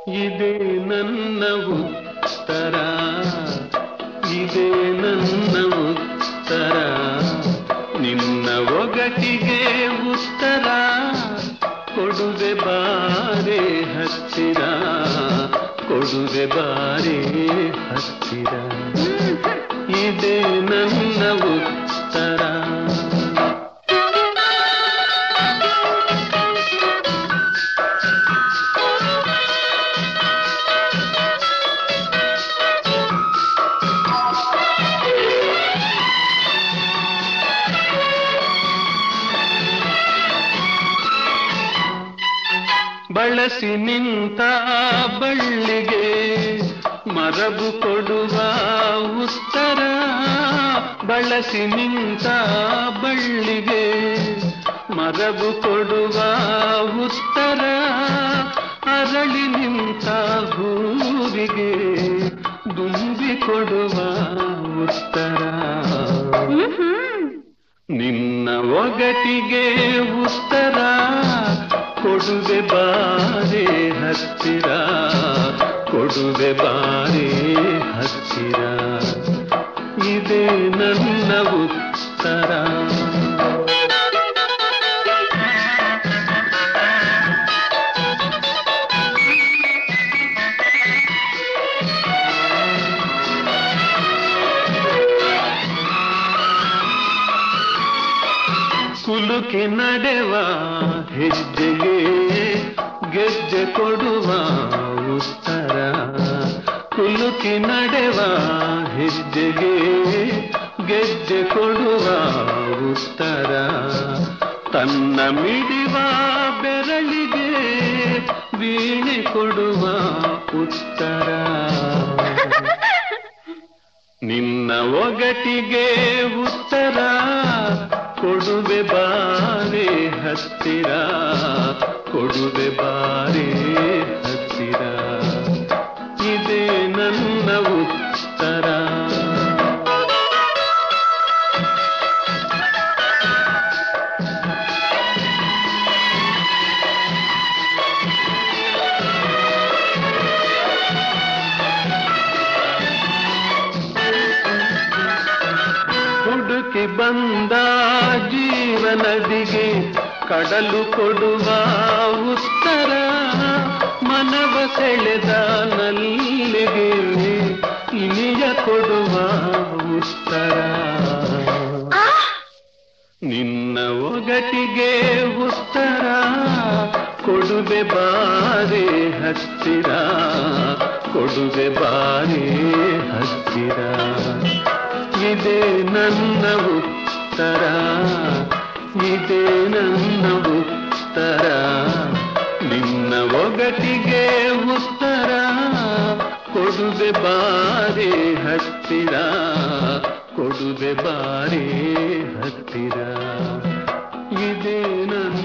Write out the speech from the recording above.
ಇದೇ ನನ್ನ ಉತ್ತರ ಇದೇ ನನ್ನ ಉತ್ತರ ನಿನ್ನ ಒಗಟಿಗೆ ಉತ್ತರ ಕೊಡುವೆ ಬಾರೆ ಹತ್ತಿರ ಕೊಡುವೆ ಬಾರೆ ಹತ್ತಿರ ಇದೇ ನನ್ನ ಉತ್ತರ ಬಳಸಿ ನಿಂತ ಬಳ್ಳಿಗೆ ಮರಬು ಕೊಡುವ ಉತ್ತರ ಬಳಸಿ ನಿಂತ ಬಳ್ಳಿಗೆ ಮರಬು ಕೊಡುವ ಉತ್ತರ ಅರಳಿ ನಿಂತ ಹೂವಿಗೆ ದುಂಬಿ ಕೊಡುವ ಉತ್ತರ ನಿನ್ನ ಒಗಟಿಗೆ ಉತ್ತರ ಕೊಡುವೆ ಬಾರೆ ಹತ್ತಿರ ಕೊಡುವೆ ಬಾರೆ ಹತ್ತಿರ ಇದೇ ನನ್ನ ಉತ್ತರ ಕುಲುಕಿ ನಡೆವ ಹೆಜ್ಜೆಗೆ ಗೆಜ್ಜೆ ಕೊಡುವ ಉತ್ತರ ಕುಲುಕಿ ನಡೆವ ಹೆಜ್ಜೆಗೆ ಗೆಜ್ಜೆ ಕೊಡುವ ಉತ್ತರ ತನ್ನ ಮಿಡಿವ ಬೆರಳಿಗೆ ವೀಣೆ ಕೊಡುವ ಉತ್ತರ ನಿನ್ನ ಒಗಟಿಗೆ ಉತ್ತರ ಕೊಡುವೆ ಬಾರೆ ಹತ್ತಿರ ಕೊಡುವೆ ಬಾರೆ ಹತ್ತಿರ ಇದೇ ನನ್ನ ಉತ್ತರ ಹುಡುಕಿ ಬಂದ ಜೀವನದಿಗೆ ಕಡಲು ಕೊಡುವ ಉತ್ತರ ಮನವ ಸೆಳೆದ ನಲ್ಲಿಗೆ ಇನಿಯ ಕೊಡುವ ಉತ್ತರ ನಿನ್ನ ಒಗಟಿಗೆ ಉತ್ತರ ಕೊಡುವೆ ಬಾರೆ ಹತ್ತಿರ ಕೊಡುವೆ ಬಾರೆ ಹತ್ತಿರ ಇದೇ ನನ್ನ ಉತ್ತರ ಇದೇ ನನ್ನ ಉತ್ತರ ನಿನ್ನ ಒಗಟಿಗೆ ಉತ್ತರ ಕೊಡುವೆ ಬಾರೆ ಹತ್ತಿರ ಕೊಡುವೆ ಬಾರೆ ಹತ್ತಿರ ಇದೇ ನನ್ನ